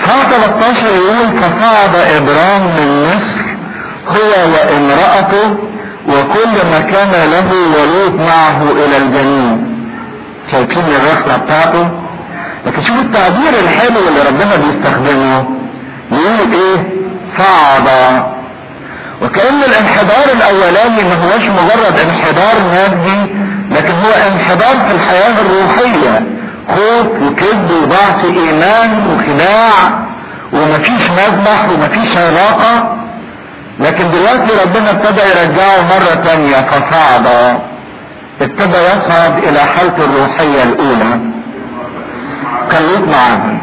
صفحة 13 يقول فصعد ابرام من مصر هو وامرأته وكل ما كان له ولوط معه الى الجنوب شايفين الرحلة بتاعته لكن شوفوا التعبير الحلو اللي ربنا بيستخدمه يقول ايه صعد وكأن الانحدار الاولاني ما هوش مجرد انحدار مادي لكن هو انحدار في الحياة الروحية خوف وكذب وضعف ايمان وخداع ومفيش مذبح ومفيش علاقة لكن دلوقتي ربنا ابتدى يرجعه مرة تانية فصعد ابتدى يصعد الى حالته الروحية الاولى كان معاهم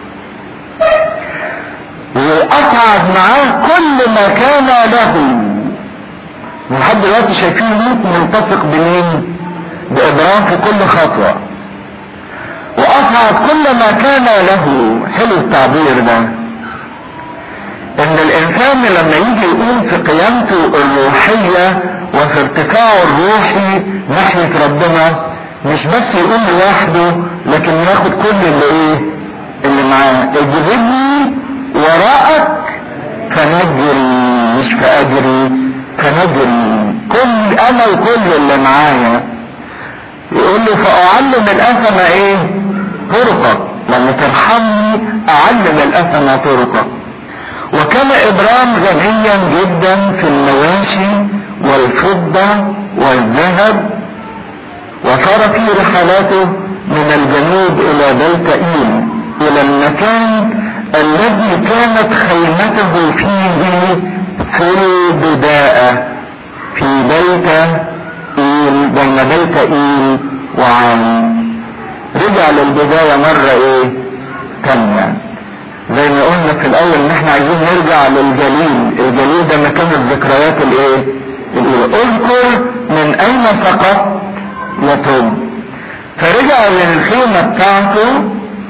واصعد معاه كل ما كان له لحد دلوقتي شايفين لوط ملتصق بمين بابرام في كل خطوة واصعد كل ما كان له حلو التعبير ده ان الانسان لما يجي يقوم في قيامته الروحية وفي ارتفاعه الروحي ناحية ربنا مش بس يقوم لوحده لكن ياخد كل اللي ايه اللي معاه اجذبني وراءك فنجري مش فاجري فنجري كل انا وكل اللي معايا يقول له فاعلم الاثم ايه طرقك لما ترحمني اعلم الاثم طرقك وكان ابرام غنيا جدا في المواشي والفضة والذهب وصار في رحلاته من الجنوب الى بيت ايل الى المكان الذي كانت خيمته فيه في البداءة في بيت ايل بين بيت ايل وعام رجع للبداية مرة ايه تانية زي ما قلنا في الاول ان احنا عايزين نرجع للجليل الجليل ده مكان الذكريات الايه الاولى اذكر من اين سقط وتوب فرجع للخيمة بتاعته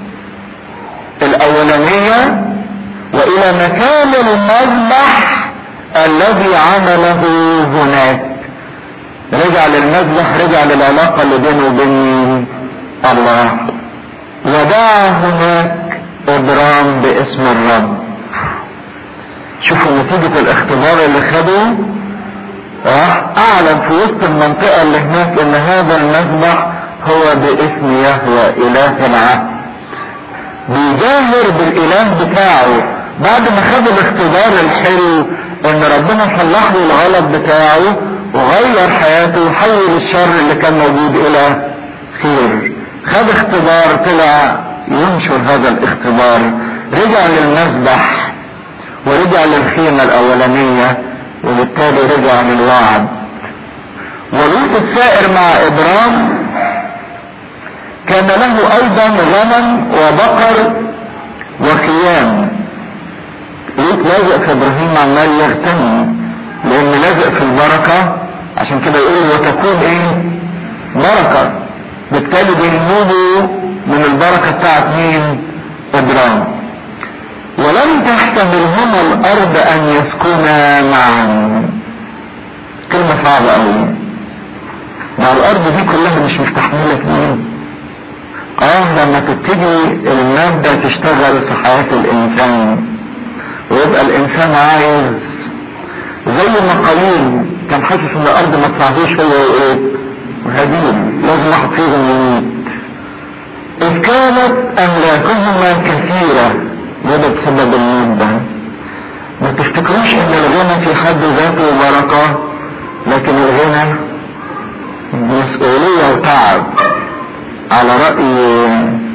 الاولانية والى مكان المذبح الذي عمله هناك رجع للمذبح رجع للعلاقة اللي بينه وبين الله ودعا هناك ابرام باسم الرب شوفوا نتيجة الاختبار اللي خده راح اعلن في وسط المنطقة اللي هناك ان هذا المذبح هو باسم يهوى اله العهد بيجاهر بالاله بتاعه بعد ما خد الاختبار الحلو ان ربنا صلح له الغلط بتاعه وغير حياته وحول الشر اللي كان موجود الى خير خد اختبار طلع ينشر هذا الاختبار رجع للمذبح ورجع للخيمة الاولانية وبالتالي رجع للوعد ولوط السائر مع ابرام كان له ايضا غنم وبقر وخيام لوط لازق في ابراهيم عمال يغتنم لان لازق في البركة عشان كده يقول وتكون ايه بركة بالتالي بينموه من البركة بتاعت مين ابراهيم ولم تحتملهما الارض ان يسكنا معا كلمة صعبة قوي مع الارض دي كلها مش مستحملة مين اه لما تبتدي المادة تشتغل في حياة الانسان ويبقى الانسان عايز زي ما قليل كان حاسس ان الارض ما تساعدوش هو وايه وهابيل لازم واحد فيهم يموت اذ كانت املاكهما كثيرة وده بسبب الموت ده ما تفتكروش ان الغنى في حد ذاته بركة لكن الغنى مسؤولية وتعب على رأي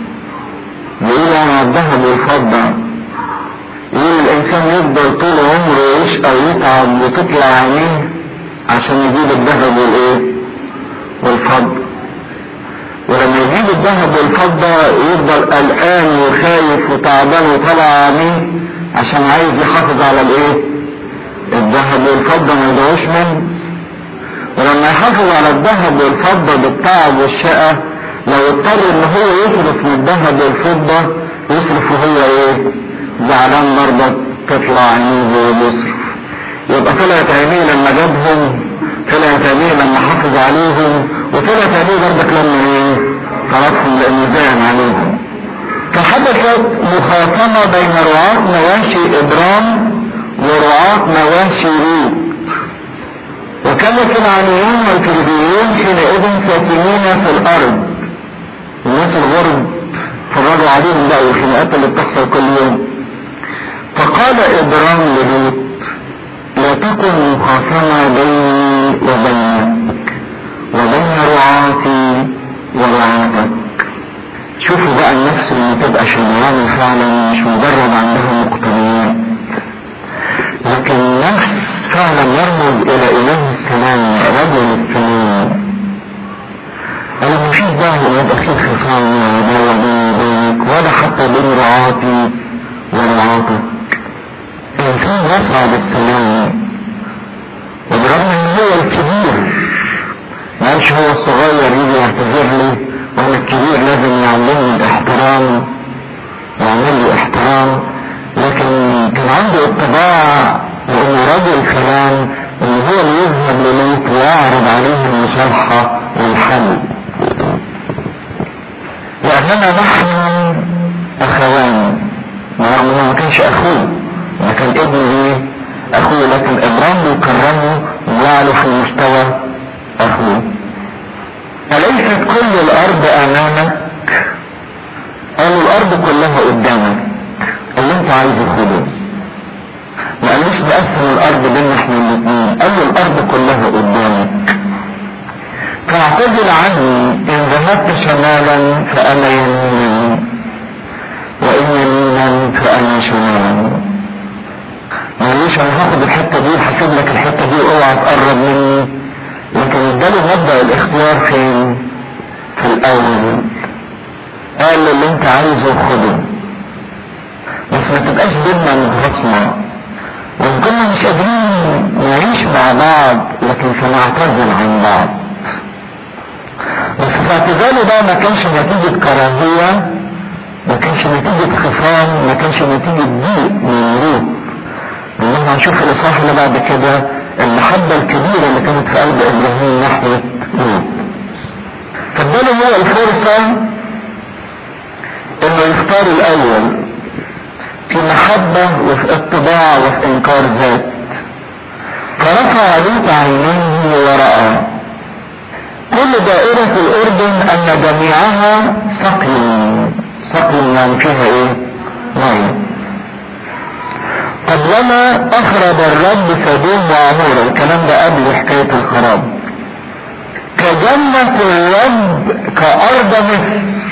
بيقول عن الذهب والفضة يقول الانسان يفضل طول عمره يشقى ويتعب وتطلع عينيه عشان يجيب الذهب والايه والفضة ولما يجيب الذهب والفضة يفضل قلقان وخايف وتعبان وطلع عينيه عشان عايز يحافظ على الايه الذهب والفضة ما يضيعوش منه ولما يحافظ على الذهب والفضة بالتعب والشقة لو اضطر ان هو يصرف من الذهب والفضة يصرف وهو ايه زعلان برضه تطلع عينيه ويصرف يبقى طلعت عينيه لما جابهم طلعت عينيه لما حافظ عليهم وطلعت عينيه برضك لما ايه صرفهم لانه زعل عليهم فحدثت مخاصمة بين رعاة مواشي إبرام ورعاة مواشي لوط وكان الكنعانيون والكلديون حينئذ ساكنين في الأرض الناس الغرب فرجوا عليهم بقى الخناقات اللي بتحصل كل يوم فقال إبرام للوط لا تكن مخاصمة بيني وبينك وبين رعاتي ورعاتك شوفوا بقى النفس اللي تبقى شمعان فعلا مش مجرد عندها مقتنيات لكن نفس فعلا يرمز الى اله السماء رجل السماء انا مفيش داعي ان يبقى في خصام ولا بينك ولا حتى بين رعاتي ورعاتك الانسان يصعد السماء وبرغم ان هو الكبير ما قالش هو الصغير يجي يعتذر لي وانا الكبير لازم يعلمني الاحترام ويعمل لي احترام لكن كان عنده اطباع لانه رجل كلام ان هو اللي يذهب للوط ويعرض عليه المصالحة والحل لاننا نحن اخوان رغم انه ما كانش اخوه ما كان ابن ايه اخوه لكن ابرام بيكرمه ويعلو في مستوى اخوه أليست كل الأرض أمامك؟ قالوا الأرض كلها قدامك اللي أنت عايزه خده ما قالوش نقسم الأرض بينا احنا الاثنين قالوا الأرض كلها قدامك فاعتزل عني إن ذهبت شمالا فأنا يمينا وإن يمينا فأنا شمالا معلش أنا هاخد الحتة دي وهسيب لك الحتة دي اوعى تقرب مني لكن اداله مبدأ الاختيار فين في الاول قال له اللي انت عايزه خده بس ما تبقاش بينا منفصمة وان كنا مش قادرين نعيش مع بعض لكن سنعتزل عن بعض بس في اعتزاله ده ما كانش نتيجة كراهية ما كانش نتيجة خصام ما كانش نتيجة ضيق من لوط لما هنشوف الاصحاح اللي بعد كده المحبة الكبيرة اللي كانت في قلب ابراهيم ناحية لوط فاداله هو الفرصة انه يختار الاول في محبة وفي اتباع وفي انكار ذات فرفع لوط عينيه ورأى كل دائرة الأردن أن جميعها سقي سقي يعني فيها إيه؟ مية قبلما أخرب الرب سدوم وعمورة الكلام ده قبل حكاية الخراب كجنة الرب كأرض مصر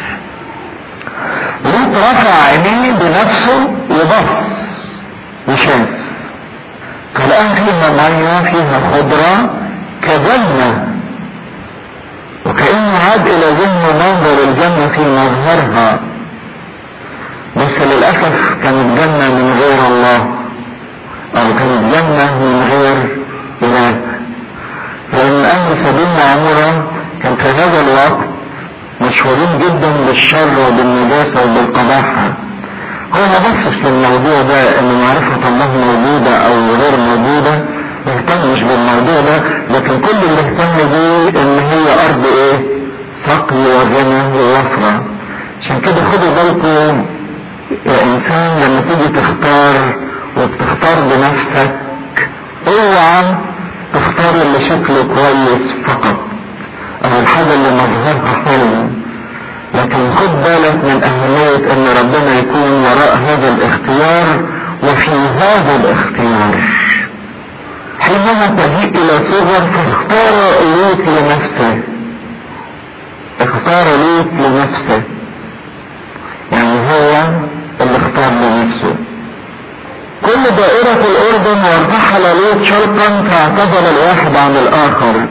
لوط رفع عينيه بنفسه وبص وشاف فلقى فيها مية فيها خضرة كجنة وكأنه عاد إلى ذهن منظر الجنة في مظهرها بس للأسف كانت جنة من غير الله أو كانت جنة من غير إله لأن أهل سبيل عمورة كان في هذا الوقت مشهورين جدا بالشر وبالنجاسة وبالقباحة هو ما بصش للموضوع ده ان معرفة الله موجودة او غير موجودة ما اهتمش بالموضوع ده لكن كل اللي اهتم بيه ان هي ارض ايه سقي وغنى ووفرة عشان كده خدوا بالكم يا انسان لما تيجي تختار وبتختار بنفسك اوعى تختار اللي شكله كويس فقط او الحاجة اللي مظهرها حلو لكن خد بالك من اهمية ان ربنا يكون وراء هذا الاختيار وفي هذا الاختيار حينما تجيء الى صغر فاختار لوط لنفسه اختار لوط لنفسه يعني هو اللي اختار لنفسه كل دائرة الأردن وارتحل لوط شرقا فاعتزل الواحد عن الآخر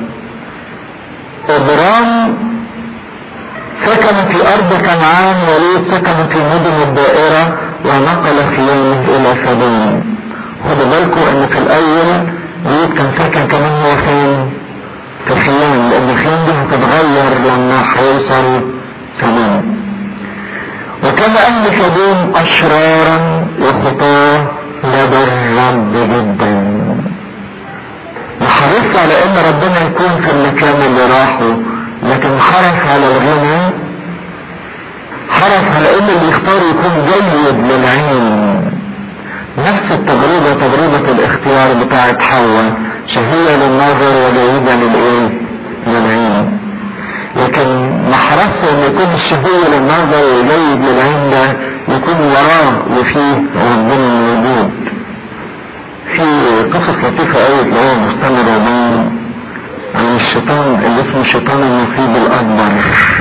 إبرام سكن في أرض كنعان ولوط سكن في مدن الدائرة ونقل في يومه إلى سدوم خدوا بالكم إن في الأول لوط كان ساكن كمان هو فين؟ في خيام لأن الخيام دي هتتغير لما هيوصل سدوم وكان أهل سدوم أشرارا وخطاه لدى الرب جدا وحرص على ان ربنا يكون في المكان اللي راحه لكن حرص على الغنى حرص على ان اللي يختار يكون جيد للعين نفس التجربة تجربة الاختيار بتاعت حواء شهية للنظر وجيدة للايه للعين لكن ما حرصش ان يكون الشهية للنظر وجيد للعين ده يكون وراه وفيه ربنا موجود في قصص لطيفة قوي تلاقوها مستمرة بين عن الشيطان اللي اسمه شيطان النصيب الأكبر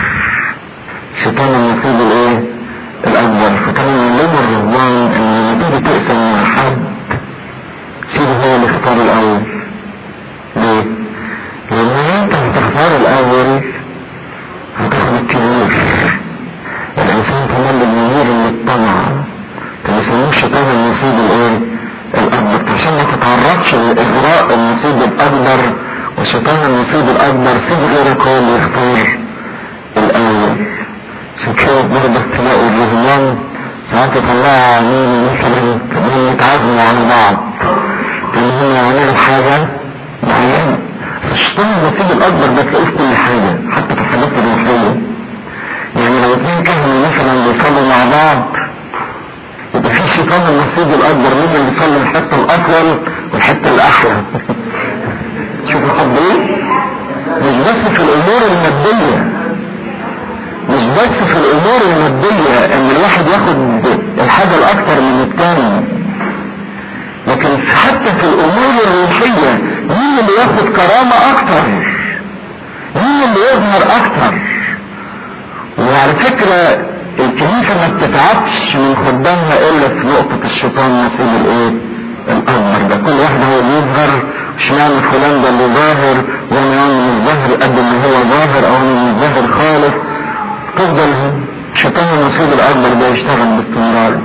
شيطان النصيب الايه؟ الأكبر فكان يعلموا الرهبان إن لما تيجي تقسم مع حد سيبه هو اللي يختار الأول ليه؟ لأن أنت هتختار الأول هتاخد الكبير الإنسان كمان بيميل للطمع كانوا يسموه شيطان النصيب الايه؟ الأكبر عشان ما تتعرضش لإغراء النصيب الأكبر وشيطان النصيب الأكبر سيب غيرك هو اللي يختار الأول عشان كده برضه تلاقوا الرهبان ساعات يطلعوا عينين مثلا كانهم يتعازموا على بعض كان هم يعملوا حاجة معينة الشيطان النصيب الأكبر ده تلاقيه في كل حاجة حتى في الحاجات الروحية يعني لو اتنين كهنة مثلا بيصلوا مع بعض يبقى في شيطان النصيب الأكبر مين اللي بيصلي الحتة الأطول والحتة الأحلى شوفوا قد ايه مش بس في الأمور المادية مش بس في الامور المادية ان الواحد ياخد الحاجة الاكتر من التاني لكن حتى في الامور الروحية مين اللي ياخد كرامة اكتر مين اللي يظهر اكتر وعلى فكرة الكنيسة ما بتتعبش من خدامها الا في نقطة الشيطان نصيب الايه الاكبر ده كل واحد هو اللي يظهر مش معنى فلان ده اللي ظاهر وانا يعني مش ظاهر قد ما هو ظاهر او انا مش ظاهر خالص تفضل شيطان النصيب الاكبر ده يشتغل باستمرار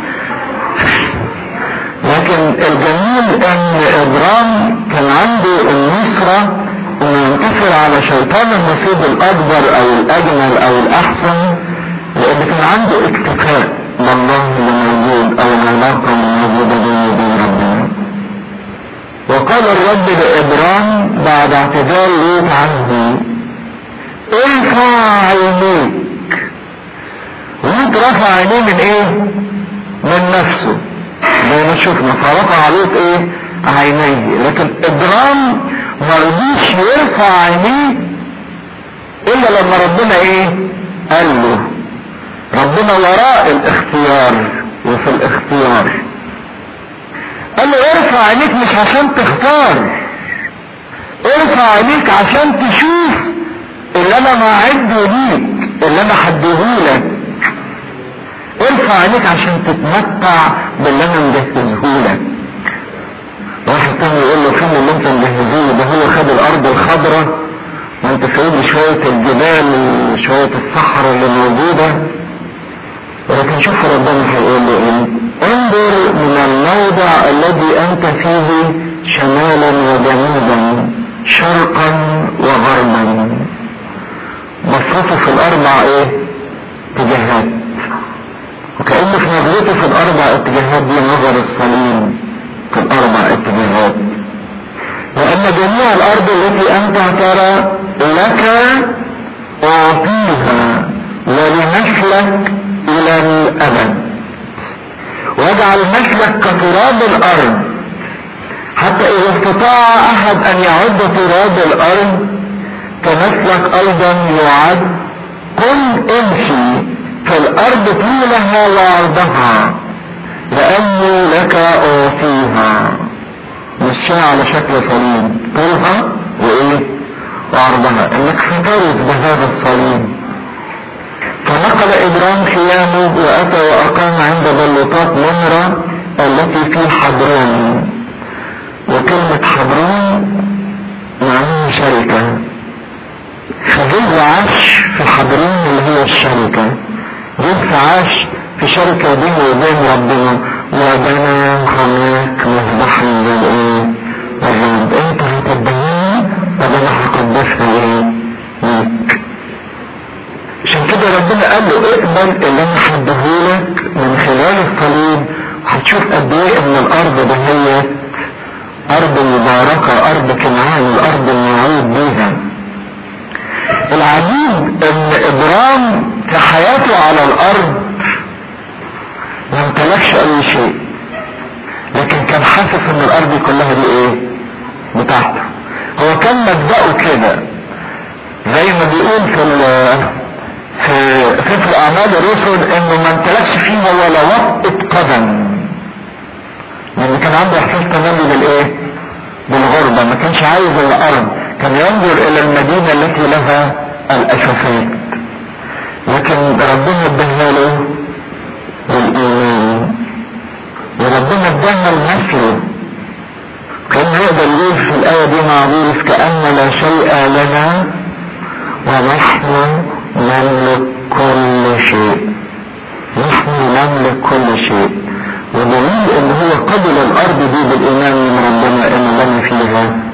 لكن الجميل ان ابرام كان عنده النصرة انه ينتصر على شيطان النصيب الاكبر او الاجمل او الاحسن لان كان عنده اكتفاء بالله اللي موجود او العلاقة اللي موجودة بينه وبين ربنا وقال الرب لابرام بعد اعتذار لوط عنه ارفع عينيك وانت رفع عينيه من ايه من نفسه زي ما شفنا فرفع عليه ايه عينيه لكن ابرام ما رضيش يرفع عينيه الا لما ربنا ايه قال له ربنا وراء الاختيار وفي الاختيار قال له ارفع عينيك مش عشان تختار ارفع عينيك عشان تشوف اللي انا معده ليك اللي انا حدهولك ارفع عينيك عشان تتمتع باللي انا مجهزهولك واحد تاني يقول له فين اللي انت مجهزه ده هو خد الارض الخضراء وانت سايب شوية الجبال وشوية الصحراء اللي موجودة ولكن شوف ربنا هيقول له ايه انظر من الموضع الذي انت فيه شمالا وجنوبا شرقا وغربا بصصه في الاربع ايه اتجاهات وكأنه في نظرته في الاربع اتجاهات دي نظر الصليب في الاربع اتجاهات وان جميع الارض التي انت ترى لك اعطيها ولنسلك الى الابد واجعل نسلك كتراب الارض حتى اذا استطاع احد ان يعد تراب الارض كمثلك ايضا يعد قل امشي في الارض طولها وعرضها لاني لك اعطيها مشيها على شكل صليب طولها وايه وعرضها انك سترث بهذا الصليب فنقل ابرام خيامه واتى واقام عند بلوطات نمرة التي في حضرون وكلمة حضرون معناها شركة فجيب عاش في حضرون اللي هي الشركة جيب عاش في شركة بينه وبين ربنا وبنى هناك مذبحا للايه الرب انت هتديني وانا هقدسها ايه ليك عشان كده ربنا قال له اقبل اللي انا هديهولك من خلال الصليب هتشوف قد ايه ان الارض دهيت ارض مباركة ارض كنعان الارض الموعود بيها العجيب ان ابرام في حياته على الارض ما امتلكش اي شيء لكن كان حاسس ان الارض كلها دي ايه بتاعته هو كان مبدأه كده زي ما بيقول في في سفر اعمال الرسل انه ما امتلكش فيها ولا وطئة قدم لان كان عنده احساس تماما بالايه بالغربة ما كانش عايز الارض كان ينظر الى المدينة التي لها الاساسات لكن ربنا اداها له الايمان وربنا اداها المثل كان يقدر يقول في الايه دي مع بولس كان لا شيء لنا ونحن نملك كل شيء نحن نملك كل شيء ودليل ان هو قبل الارض دي بالايمان من ربنا ان لنا فيها